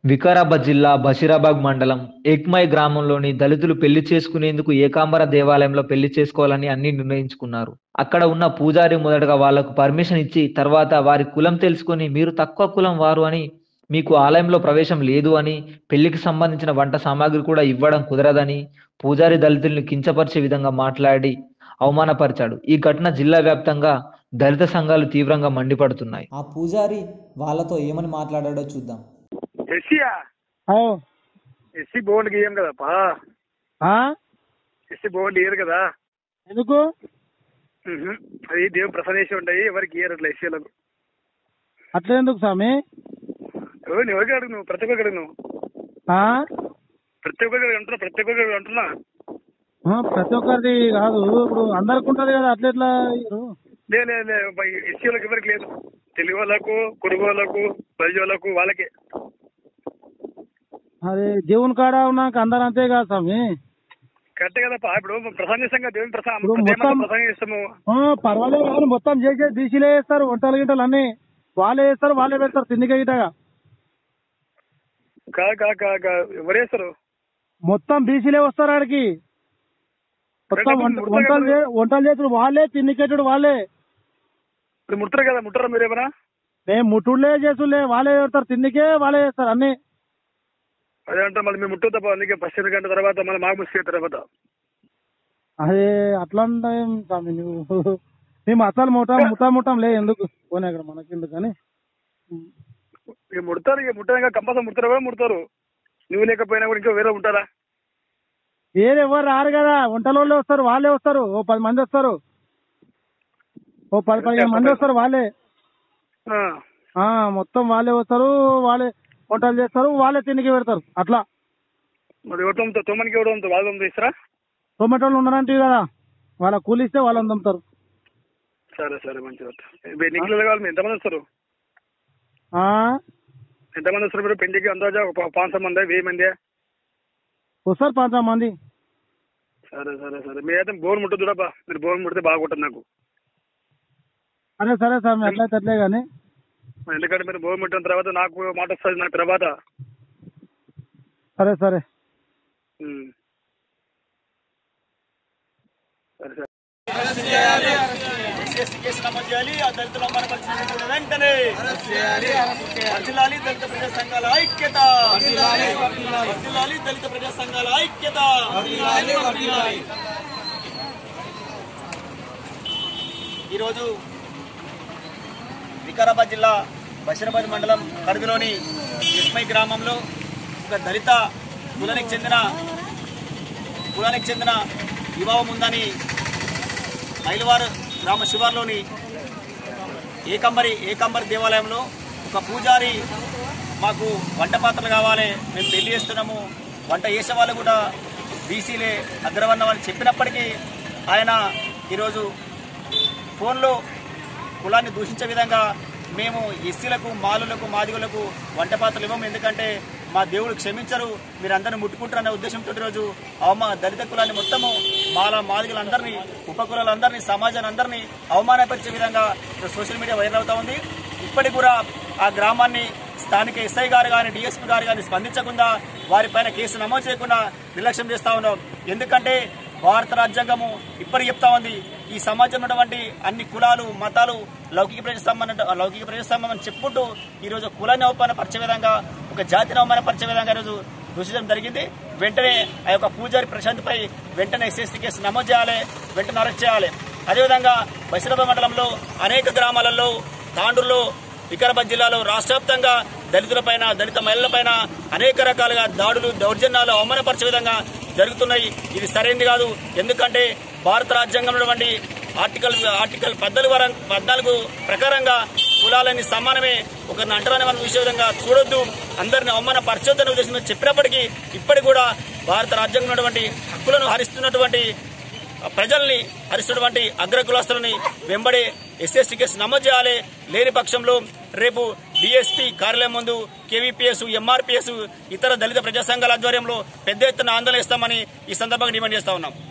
వికారాబాద్ జిల్లా బషీరాబాద్ మండలం ఏక్మై గ్రామంలోని దళితులు పెళ్లి చేసుకునేందుకు ఏకాంబర దేవాలయంలో పెళ్లి చేసుకోవాలని అన్ని నిర్ణయించుకున్నారు అక్కడ ఉన్న పూజారి మొదటగా వాళ్లకు పర్మిషన్ ఇచ్చి తర్వాత వారి కులం తెలుసుకొని మీరు తక్కువ కులం వారు అని మీకు ఆలయంలో ప్రవేశం లేదు అని పెళ్లికి సంబంధించిన వంట సామాగ్రి కూడా ఇవ్వడం కుదరదని పూజారి దళితుల్ని కించపరిచే విధంగా మాట్లాడి అవమానపరిచాడు ఈ ఘటన జిల్లా వ్యాప్తంగా దళిత సంఘాలు తీవ్రంగా మండిపడుతున్నాయి ఆ పూజారి వాళ్ళతో ఏమని మాట్లాడాడో చూద్దాం ఎస్సీయా ఓ ఎస్సీ బోర్డు గీయం కదా పా ఆ? ఎస్సీ బోర్డు ఇయ్యరు కదా ఎందుకు ఉహు. అది దేవుని ప్రసన్నేసి ఉంటాయి ఎవరికి ఇయ్యరు అట్లా ఎస్సీలకు అట్లా ఎందుకు స్వామి ఎవరిని ఎవరికి అడుగు నువ్వు ప్రతి ఒక్కరికి నువ్వు ఆ? ప్రతి ఒక్కరికి అంటున్నా ప్రతి ఒక్కరికి అంటున్నా ఆ, ప్రతి ఒక్కరిది కాదు ఇప్పుడు అందరికి ఉంటది కదా అట్లా ఎట్లా ఇయ్యరు? లే లే లే ఎస్సీలకు ఎవరికి లేదు తెలుగు వాళ్ళకు కొడుకు వాళ్ళకు బలిజ వాళ్ళకు వాళ్ళకే అది దేవుని కాడ ఉన్నాక అందరు అంతే కదా స్వామి కరెక్ట్ కదా పా ఇప్పుడు ప్రసాదం చేస్తాం కదా దేవుని ప్రసాదం ఇప్పుడు ప్రతి మొత్తం- ప్రసాదం చేస్తాము ఆ, పర్వాలేదు కానీ మొత్తం చేసే డీసీలే వేస్తారు వంటలు గింటలు అన్ని వాళ్ళే వేస్తారు వాళ్ళే పెడతారు తిండిగా గిటగా కా కా కా కా ఎవరు వేస్తారు మొత్తం బీసీలే వస్తారు ఆడికి మొత్తం వంట- ముడత వంటలు కదా. చే- వంటలు చేసుడు వాళ్ళే తిండికెట్టుడు వాళ్ళే ఇప్పుడు ముట్టరు కదా ముట్టరా మీరు ఏమన్నా మేము ముట్టుడులే చేసులే వాళ్ళే పెడతారు తిండికే వాళ్ళే చేస్తారు అన్ని అదే అంటే మళ్ళీ మేము ముట్టు తప్ప అందుకే పశ్చిమ గంట తర్వాత మళ్ళీ మాకు ముసిగే తర్వాత అదే అట్లా అంటే ఏం స్వామి నువ్వు మేము అసలు ముఠా ముఠా ముఠం లే ఎందుకు పోనీ అక్కడ మనకి ఎందుకని ఇక ముడతారు ఇక ముట్టగా కంపల్సరీ ముడతారు కూడా ముడతారు నువ్వు లేకపోయినా కూడా ఇంకా వేరే ఉంటారా ఏది ఎవరు రారు కదా వంటల వాళ్ళే వస్తారు వాళ్ళే వస్తారు ఓ పది మంది వస్తారు ఓ పది పదిహేను మంది వస్తారు వాళ్ళే ఆ. ఆ మొత్తం వాళ్ళే వస్తారు వాళ్ళే వంటలు చేస్తారు వాళ్ళే తిండికి పెడతారు అట్లా మరి ఎవరితో తొమ్మనికి ఎవరు వాళ్ళు తీస్తారా టొమాటోలు ఉన్నారంటే కదా వాళ్ళ కూలిస్తే వాళ్ళని తమ్ముతారు సరే సరే మంచిది ఎన్నికలు కావాలి మీరు ఎంతమంది వస్తారు ఆ ఎంతమంది వస్తారు మీరు పెళ్లికి అందాజా ఒక పాంచ మంది వెయ్యి మంది వస్తారు పాంచ మంది సరే సరే సరే మీరు అయితే బోర్ ముట్టదు చూడబ్బా మీరు బోర్ ముడితే బాగుంటుంది నాకు అదే సరే సార్ మీ అట్లయితే అట్లే కానీ ఎందుకంటే మీరు బోర్ ముట్టిన తర్వాత నాకు మాట వస్తుంది నాకు తర్వాత సరే సరే ఉమ్. సరే సరే ఎస్సీ కేసు నమోదు చేయాలి ఆ దళితుల మరణపరిచినటువంటి వెంటనే వర్ధిల్లాలి దళిత ప్రజా సంఘాల ఐక్యత వర్ధిల్లాలి దళిత ప్రజా సంఘాల ఐక్యత ఈరోజు వికారాబాద్ జిల్లా బషీరాబాద్ మండలం పరిధిలోని ఎస్మై గ్రామంలో ఒక దళిత కులానికి చెందిన కులానికి చెందిన వివాహం ఉందని మైలవారు గ్రామ శివార్లోని ఏకంబరి ఏకంబరి దేవాలయంలో ఒక పూజారి మాకు వంట పాత్రలు కావాలి మేము పెళ్లి చేస్తున్నాము వంట చేసే వాళ్ళు కూడా బీసీలే అగ్రవర్ణం అని చెప్పినప్పటికీ ఆయన ఈరోజు ఫోన్లో కులాన్ని దూషించే విధంగా మేము ఎస్సీలకు మాలులకు మాదిగులకు వంట పాత్రలు ఇవ్వము ఎందుకంటే మా దేవుడు క్షమించరు మీరందరిని ముట్టుకుంటారనే ఉద్దేశంతో ఈరోజు అవమా దళిత కులాన్ని మొత్తము మాల మాదిగులందరినీ ఉపకులాలందరినీ సమాజాన్ని అందరినీ అవమానపరిచే విధంగా ఈరోజు సోషల్ మీడియా వైరల్ అవుతా ఉంది ఇప్పటికి కూడా ఆ గ్రామాన్ని స్థానిక ఎస్ఐ గారు కానీ డిఎస్పీ గారు కానీ స్పందించకుండా వారిపైన కేసు నమోదు చేయకుండా నిర్లక్ష్యం చేస్తా ఉన్నాం ఎందుకంటే భారత రాజ్యాంగము ఇప్పటికి చెప్తా ఉంది ఈ సమాజంలో ఉన్నటువంటి అన్ని కులాలు మతాలు లౌకిక ప్రజాస్వామ్యం లౌకిక ప్రజాస్వామ్యం అని చెప్పుకుంటూ ఈరోజు కులాన్ని అవమానపరిచే విధంగా ఒక జాతిని అవమానపరిచే విధంగా ఈరోజు దూషించడం జరిగింది వెంటనే ఆ యొక్క పూజారి ప్రశాంత్ పై వెంటనే ఎస్ఎస్టీ కేసు నమోదు చేయాలి వెంటనే అరెస్ట్ చేయాలి అదేవిధంగా బసిరాబాద్ మండలంలో అనేక గ్రామాలలో తాండూరులో వికారాబాద్ జిల్లాలో రాష్ట్ర వ్యాప్తంగా దళితులపైన దళిత మహిళలపైన అనేక రకాలుగా దాడులు దౌర్జన్యాలు అవమానపరిచే విధంగా జరుగుతున్నాయి ఇది సరైనది కాదు ఎందుకంటే భారత రాజ్యాంగంలో ఉన్నటువంటి ఆర్టికల్ ఆర్టికల్ పద్నాలుగు వరం పద్నాలుగు ప్రకారంగా కులాలని సమానమే ఒకరిని అంటరాని మనం చూసే విధంగా చూడొద్దు అందరిని అవమానపరచొద్దనే ఉద్దేశంతో చెప్పినప్పటికీ ఇప్పటికి కూడా భారత రాజ్యాంగంలో ఉన్నటువంటి హక్కులను హరిస్తున్నటువంటి ప్రజల్ని హరిస్తున్నటువంటి అగ్ర కులస్తులని వెంబడి ఎస్ఎస్టీ కేసు నమోదు చేయాలి లేని పక్షంలో రేపు డిఎస్పీ కార్యాలయం ముందు కేవీపీఎస్ ఎంఆర్పీఎస్ ఇతర దళిత ప్రజా సంఘాల ఆధ్వర్యంలో పెద్ద ఎత్తున ఆందోళన ఇస్తామని ఈ సందర్భంగా డిమాండ్ చేస్తా ఉన్నాం